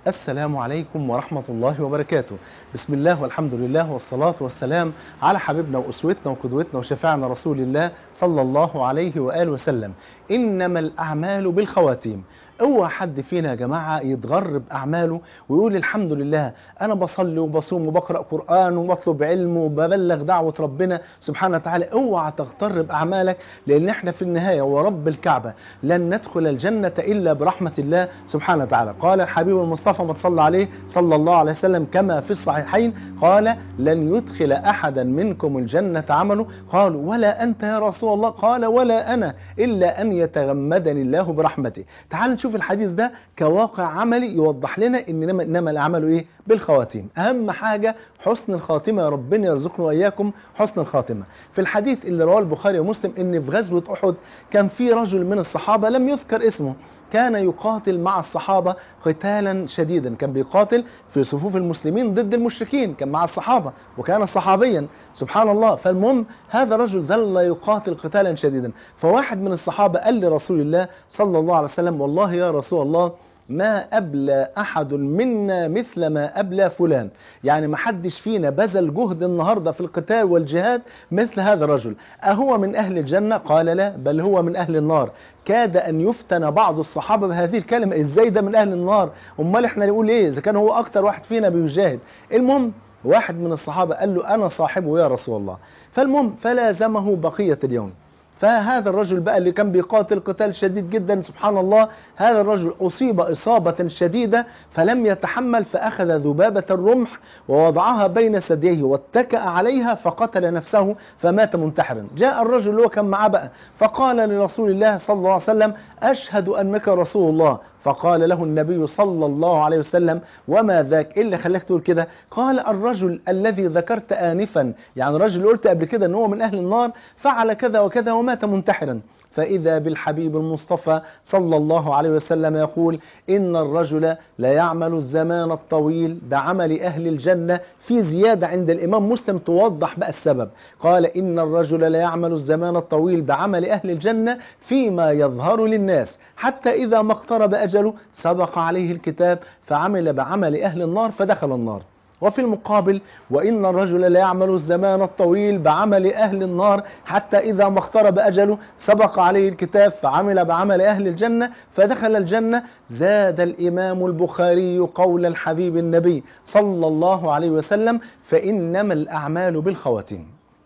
السلام عليكم ورحمة الله وبركاته بسم الله والحمد لله والصلاة والسلام على حبيبنا وأسوتنا وقدوتنا وشفاعنا رسول الله صلى الله عليه وآله وسلم إنما الأعمال بالخواتيم اوعى حد فينا يا جماعة يتغر بأعماله ويقول الحمد لله أنا بصلي وبصوم وبقرأ قرآن وبطلب علم وببلغ دعوة ربنا سبحانه وتعالى اوعى تغتر بأعمالك لأن احنا في النهاية ورب الكعبة لن ندخل الجنة إلا برحمة الله سبحانه وتعالى قال الحبيب المصطفى ما صلى عليه صلى الله عليه وسلم كما في الصحيحين قال لن يدخل أحدا منكم الجنة عمله قالوا ولا أنت يا رسول الله قال ولا أنا إلا أن يتغمدني الله برحمته تعال نشوف الحديث ده كواقع عملي يوضح لنا إنما, إنما الأعمال إيه بالخواتيم أهم حاجة حسن الخاتمة يا ربنا يرزقنا وإياكم حسن الخاتمة في الحديث اللي رواه البخاري ومسلم إن في غزوة أحد كان في رجل من الصحابة لم يذكر اسمه كان يقاتل مع الصحابة قتالا شديدا كان بيقاتل في صفوف المسلمين ضد المشركين كان مع الصحابة وكان صحابيا سبحان الله فالمهم هذا الرجل ظل يقاتل قتالا شديدا فواحد من الصحابة قال لرسول الله صلى الله عليه وسلم والله يا رسول الله ما أبلى أحد منا مثل ما أبلى فلان يعني ما حدش فينا بذل جهد النهاردة في القتال والجهاد مثل هذا الرجل أهو من أهل الجنة قال لا بل هو من أهل النار كاد أن يفتن بعض الصحابة بهذه الكلمة إزاي ده من أهل النار أمال إحنا نقول إيه إذا كان هو أكتر واحد فينا بيجاهد المهم واحد من الصحابة قال له أنا صاحبه يا رسول الله فالمهم فلازمه بقية اليوم فهذا الرجل بقى اللي كان بيقاتل قتال شديد جدا سبحان الله هذا الرجل أصيب إصابة شديدة فلم يتحمل فأخذ ذبابة الرمح ووضعها بين ثدييه واتكأ عليها فقتل نفسه فمات منتحرا جاء الرجل اللي هو كان معاه بقى فقال لرسول الله صلى الله عليه وسلم أشهد أنك رسول الله فقال له النبي صلى الله عليه وسلم وما ذاك إيه اللي خلاك تقول كده قال الرجل الذي ذكرت آنفا يعني الرجل قلت قبل كده ان هو من أهل النار فعل كذا وكذا ومات منتحرا فإذا بالحبيب المصطفى صلى الله عليه وسلم يقول إن الرجل لا يعمل الزمان الطويل بعمل أهل الجنة في زيادة عند الإمام مسلم توضح بقى السبب قال إن الرجل لا يعمل الزمان الطويل بعمل أهل الجنة فيما يظهر للناس حتى إذا ما اقترب أجله سبق عليه الكتاب فعمل بعمل أهل النار فدخل النار وفي المقابل وإن الرجل لا يعمل الزمان الطويل بعمل أهل النار حتى إذا ما اقترب أجله سبق عليه الكتاب فعمل بعمل أهل الجنة فدخل الجنة زاد الإمام البخاري قول الحبيب النبي صلى الله عليه وسلم فإنما الأعمال بالخواتيم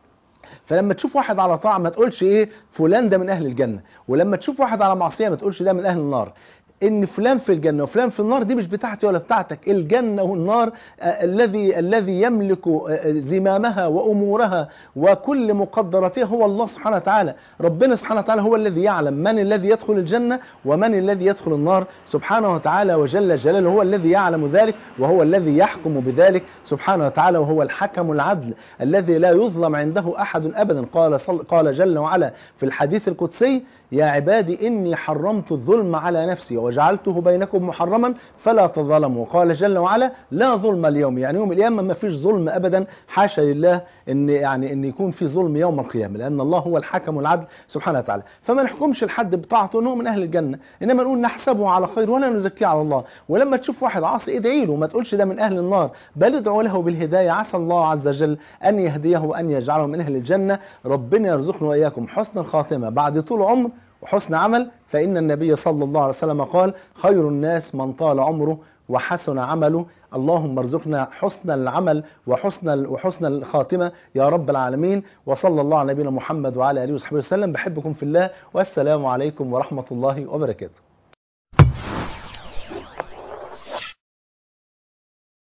فلما تشوف واحد على طاعة ما تقولش ايه فلان ده من اهل الجنة ولما تشوف واحد على معصية ما تقولش ده من اهل النار ان فلان في الجنة وفلان في النار دي مش بتاعتي ولا بتاعتك الجنة والنار آه الذي الذي يملك آه زمامها وامورها وكل مقدراتها هو الله سبحانه وتعالى ربنا سبحانه وتعالى هو الذي يعلم من الذي يدخل الجنة ومن الذي يدخل النار سبحانه وتعالى وجل جلاله هو الذي يعلم ذلك وهو الذي يحكم بذلك سبحانه وتعالى وهو الحكم العدل الذي لا يظلم عنده احد ابدا قال قال جل وعلا في الحديث القدسي يا عبادي إني حرمت الظلم على نفسي وجعلته بينكم محرما فلا تظلموا قال جل وعلا لا ظلم اليوم يعني يوم القيامة ما فيش ظلم أبدا حاشا لله إن يعني إن يكون في ظلم يوم القيامة لأن الله هو الحكم العدل سبحانه وتعالى فما نحكمش لحد بطاعته إنه من أهل الجنة إنما نقول نحسبه على خير ولا نزكيه على الله ولما تشوف واحد عاصي ادعي له ما تقولش ده من أهل النار بل ادعو له بالهداية عسى الله عز وجل أن يهديه وأن يجعله من أهل الجنة ربنا يرزقنا وإياكم حسن الخاتمة بعد طول عمر وحسن عمل فإن النبي صلى الله عليه وسلم قال خير الناس من طال عمره وحسن عمله اللهم ارزقنا حسن العمل وحسن وحسن الخاتمة يا رب العالمين وصلى الله على نبينا محمد وعلى آله وصحبه وسلم بحبكم في الله والسلام عليكم ورحمة الله وبركاته